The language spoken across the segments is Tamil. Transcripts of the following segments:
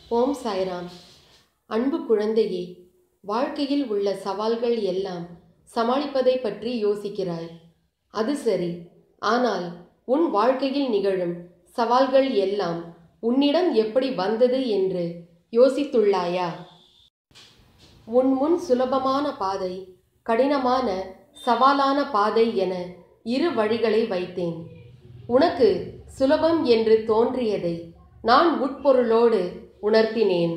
ஓம் சாய்ராம் அன்பு குழந்தையே வாழ்க்கையில் உள்ள சவால்கள் எல்லாம் சமாளிப்பதை பற்றி யோசிக்கிறாய் அது சரி ஆனால் உன் வாழ்க்கையில் நிகழும் சவால்கள் எல்லாம் உன்னிடம் எப்படி வந்தது என்று யோசித்துள்ளாயா உன் முன் சுலபமான பாதை கடினமான சவாலான பாதை என இரு வழிகளை வைத்தேன் உனக்கு சுலபம் என்று தோன்றியதை நான் உட்பொருளோடு உணர்த்தினேன்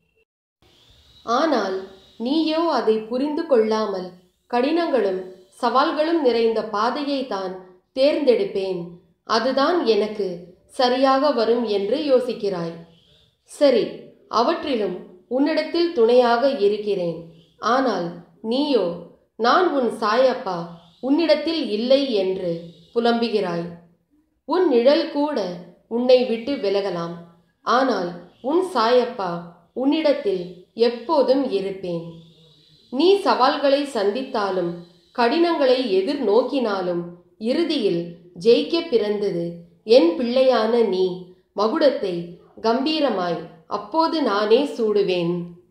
ஆனால் நீயோ அதை புரிந்து கொள்ளாமல் கடினங்களும் சவால்களும் நிறைந்த பாதையை தான் தேர்ந்தெடுப்பேன் அதுதான் எனக்கு சரியாக வரும் என்று யோசிக்கிறாய் சரி அவற்றிலும் உன்னிடத்தில் துணையாக இருக்கிறேன் ஆனால் நீயோ நான் உன் சாயப்பா உன்னிடத்தில் இல்லை என்று புலம்புகிறாய் உன் நிழல் கூட உன்னை விட்டு விலகலாம் ஆனால் உன் சாயப்பா உன்னிடத்தில் எப்போதும் இருப்பேன் நீ சவால்களை சந்தித்தாலும் கடினங்களை எதிர்நோக்கினாலும் இறுதியில் ஜெயிக்க பிறந்தது என் பிள்ளையான நீ மகுடத்தை கம்பீரமாய் அப்போது நானே சூடுவேன்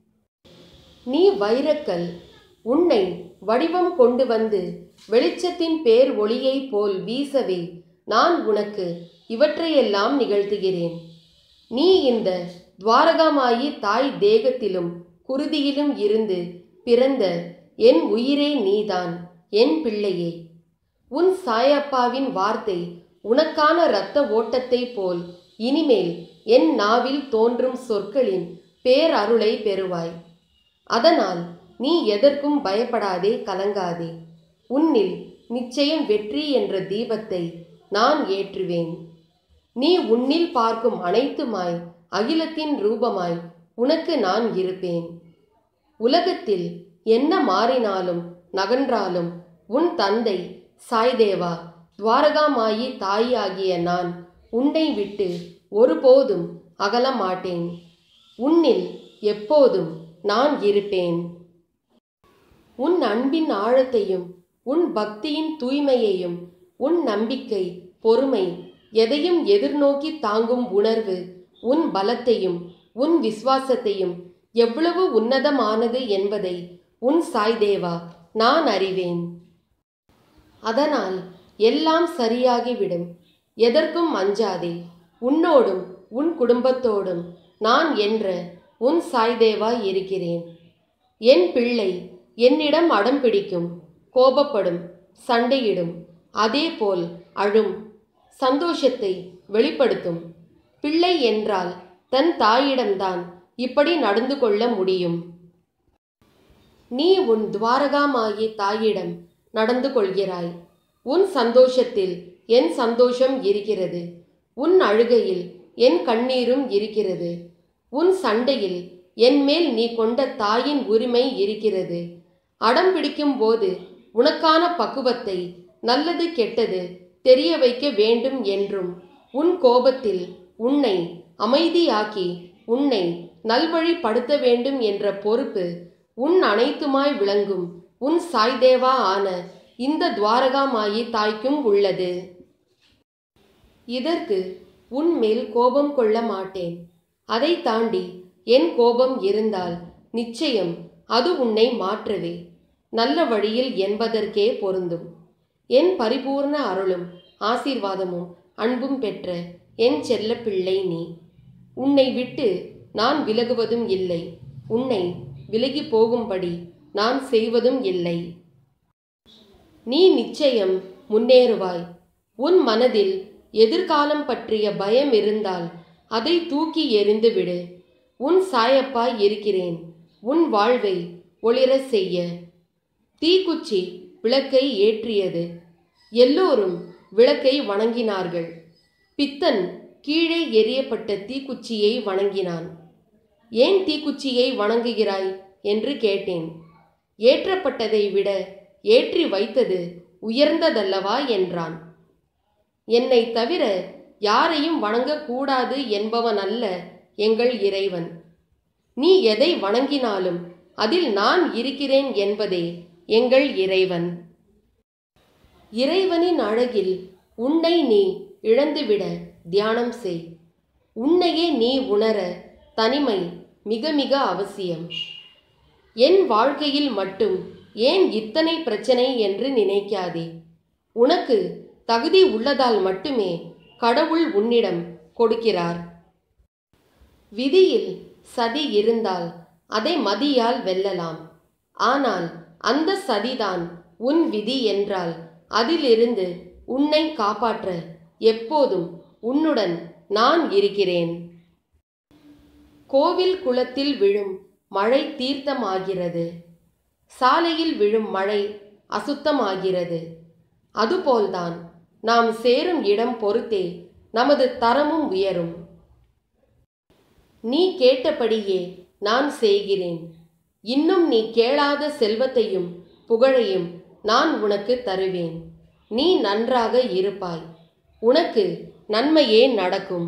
நீ வைரக்கல் உன்னை வடிவம் கொண்டு வந்து வெளிச்சத்தின் பேர் ஒளியைப் போல் வீசவே நான் உனக்கு இவற்றையெல்லாம் நிகழ்த்துகிறேன் நீ இந்த துவாரகாமாயி தாய் தேகத்திலும் குருதியிலும் இருந்து பிறந்த என் உயிரே நீதான் என் பிள்ளையே உன் சாயப்பாவின் வார்த்தை உனக்கான இரத்த ஓட்டத்தைப் போல் இனிமேல் என் நாவில் தோன்றும் சொற்களின் பேரருளை பெறுவாய் அதனால் நீ எதற்கும் பயப்படாதே கலங்காதே உன்னில் நிச்சயம் வெற்றி என்ற தீபத்தை நான் ஏற்றுவேன் நீ உன்னில் பார்க்கும் அனைத்துமாய் அகிலத்தின் ரூபமாய் உனக்கு நான் இருப்பேன் உலகத்தில் என்ன மாறினாலும் நகன்றாலும் உன் தந்தை சாய்தேவா துவாரகாமாயி தாயாகிய நான் உன்னை விட்டு ஒருபோதும் அகல மாட்டேன் உன்னில் எப்போதும் நான் இருப்பேன் உன் அன்பின் ஆழத்தையும் உன் பக்தியின் தூய்மையையும் உன் நம்பிக்கை பொறுமை எதையும் எதிர்நோக்கி தாங்கும் உணர்வு உன் பலத்தையும் உன் விசுவாசத்தையும் எவ்வளவு உன்னதமானது என்பதை உன் சாய்தேவா நான் அறிவேன் அதனால் எல்லாம் சரியாகிவிடும் எதற்கும் அஞ்சாதே உன்னோடும் உன் குடும்பத்தோடும் நான் என்ற உன் சாய்தேவா இருக்கிறேன் என் பிள்ளை என்னிடம் அடம் பிடிக்கும் கோபப்படும் சண்டையிடும் அதேபோல் அழும் சந்தோஷத்தை வெளிப்படுத்தும் பிள்ளை என்றால் தன் தாயிடம்தான் இப்படி நடந்து கொள்ள முடியும் நீ உன் துவாரகாமாகி தாயிடம் நடந்து கொள்கிறாய் உன் சந்தோஷத்தில் என் சந்தோஷம் இருக்கிறது உன் அழுகையில் என் கண்ணீரும் இருக்கிறது உன் சண்டையில் என் மேல் நீ கொண்ட தாயின் உரிமை இருக்கிறது அடம் பிடிக்கும் போது உனக்கான பக்குவத்தை நல்லது கெட்டது தெரிய வைக்க வேண்டும் என்றும் உன் கோபத்தில் உன்னை அமைதியாக்கி உன்னை நல்வழிப்படுத்த வேண்டும் என்ற பொறுப்பு உன் அனைத்துமாய் விளங்கும் உன் சாய்தேவா ஆன இந்த துவாரகாமாயி தாய்க்கும் உள்ளது இதற்கு உன் மேல் கோபம் கொள்ள மாட்டேன் அதை தாண்டி என் கோபம் இருந்தால் நிச்சயம் அது உன்னை மாற்றவே நல்ல வழியில் என்பதற்கே பொருந்தும் என் பரிபூர்ண அருளும் ஆசீர்வாதமும் அன்பும் பெற்ற என் செல்ல பிள்ளை நீ உன்னை விட்டு நான் விலகுவதும் இல்லை உன்னை விலகி போகும்படி நான் செய்வதும் இல்லை நீ நிச்சயம் முன்னேறுவாய் உன் மனதில் எதிர்காலம் பற்றிய பயம் இருந்தால் அதை தூக்கி எறிந்து விடு உன் சாயப்பாய் இருக்கிறேன் உன் வாழ்வை ஒளிர செய்ய தீக்குச்சி விளக்கை ஏற்றியது எல்லோரும் விளக்கை வணங்கினார்கள் பித்தன் கீழே எரியப்பட்ட தீக்குச்சியை வணங்கினான் ஏன் தீக்குச்சியை வணங்குகிறாய் என்று கேட்டேன் ஏற்றப்பட்டதை விட ஏற்றி வைத்தது உயர்ந்ததல்லவா என்றான் என்னை தவிர யாரையும் வணங்கக்கூடாது என்பவன் அல்ல எங்கள் இறைவன் நீ எதை வணங்கினாலும் அதில் நான் இருக்கிறேன் என்பதே எங்கள் இறைவன் இறைவனின் அழகில் உன்னை நீ இழந்துவிட தியானம் செய் உன்னையே நீ உணர தனிமை மிக மிக அவசியம் என் வாழ்க்கையில் மட்டும் ஏன் இத்தனை பிரச்சனை என்று நினைக்காதே உனக்கு தகுதி உள்ளதால் மட்டுமே கடவுள் உன்னிடம் கொடுக்கிறார் விதியில் சதி இருந்தால் அதை மதியால் வெல்லலாம் ஆனால் அந்த சதிதான் உன் விதி என்றால் அதிலிருந்து உன்னை காப்பாற்ற எப்போதும் உன்னுடன் நான் இருக்கிறேன் கோவில் குளத்தில் விழும் மழை தீர்த்தமாகிறது சாலையில் விழும் மழை அசுத்தமாகிறது அதுபோல்தான் நாம் சேரும் இடம் பொறுத்தே நமது தரமும் உயரும் நீ கேட்டபடியே நான் செய்கிறேன் இன்னும் நீ கேளாத செல்வத்தையும் புகழையும் நான் உனக்கு தருவேன் நீ நன்றாக இருப்பாய் உனக்கு நன்மையே நடக்கும்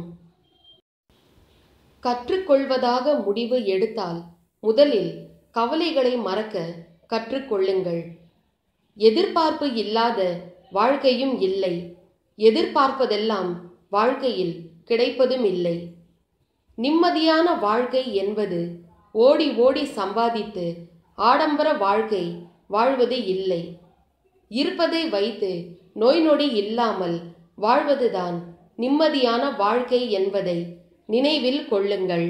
கற்றுக்கொள்வதாக முடிவு எடுத்தால் முதலில் கவலைகளை மறக்க கற்றுக்கொள்ளுங்கள் எதிர்பார்ப்பு இல்லாத வாழ்க்கையும் இல்லை எதிர்பார்ப்பதெல்லாம் வாழ்க்கையில் கிடைப்பதும் இல்லை நிம்மதியான வாழ்க்கை என்பது ஓடி ஓடி சம்பாதித்து ஆடம்பர வாழ்க்கை வாழ்வது இல்லை இருப்பதை வைத்து நோய் நொடி இல்லாமல் வாழ்வதுதான் நிம்மதியான வாழ்க்கை என்பதை நினைவில் கொள்ளுங்கள்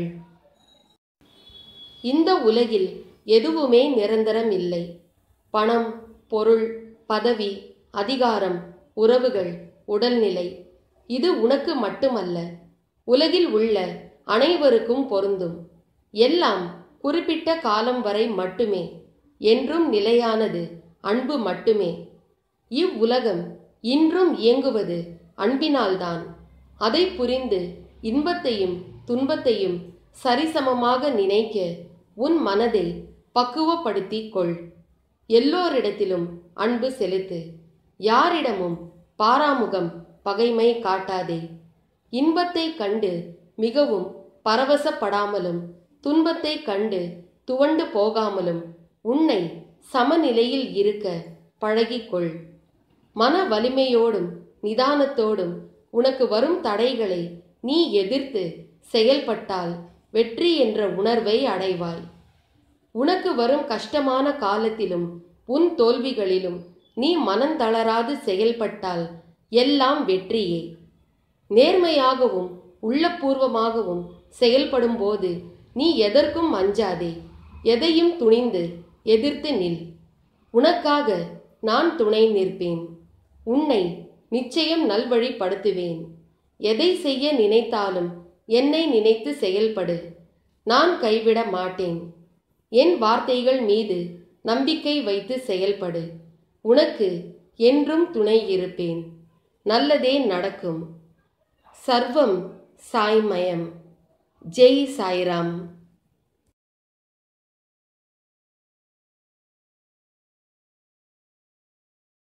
இந்த உலகில் எதுவுமே நிரந்தரம் இல்லை பணம் பொருள் பதவி அதிகாரம் உறவுகள் உடல்நிலை இது உனக்கு மட்டுமல்ல உலகில் உள்ள அனைவருக்கும் பொருந்தும் எல்லாம் குறிப்பிட்ட காலம் வரை மட்டுமே என்றும் நிலையானது அன்பு மட்டுமே இவ்வுலகம் இன்றும் இயங்குவது அன்பினால்தான் அதை புரிந்து இன்பத்தையும் துன்பத்தையும் சரிசமமாக நினைக்க உன் மனதை பக்குவப்படுத்திக் கொள் எல்லோரிடத்திலும் அன்பு செலுத்து யாரிடமும் பாராமுகம் பகைமை காட்டாதே இன்பத்தை கண்டு மிகவும் பரவசப்படாமலும் துன்பத்தை கண்டு துவண்டு போகாமலும் உன்னை சமநிலையில் இருக்க பழகிக்கொள் மன வலிமையோடும் நிதானத்தோடும் உனக்கு வரும் தடைகளை நீ எதிர்த்து செயல்பட்டால் வெற்றி என்ற உணர்வை அடைவாய் உனக்கு வரும் கஷ்டமான காலத்திலும் உன் தோல்விகளிலும் நீ மனந்தளராது செயல்பட்டால் எல்லாம் வெற்றியே நேர்மையாகவும் உள்ளபூர்வமாகவும் செயல்படும்போது நீ எதற்கும் அஞ்சாதே எதையும் துணிந்து எதிர்த்து நில் உனக்காக நான் துணை நிற்பேன் உன்னை நிச்சயம் நல்வழிப்படுத்துவேன் எதை செய்ய நினைத்தாலும் என்னை நினைத்து செயல்படு நான் கைவிட மாட்டேன் என் வார்த்தைகள் மீது நம்பிக்கை வைத்து செயல்படு உனக்கு என்றும் துணை இருப்பேன் நல்லதே நடக்கும் சர்வம் சாய்மயம் ஜெய் சாய்ராம்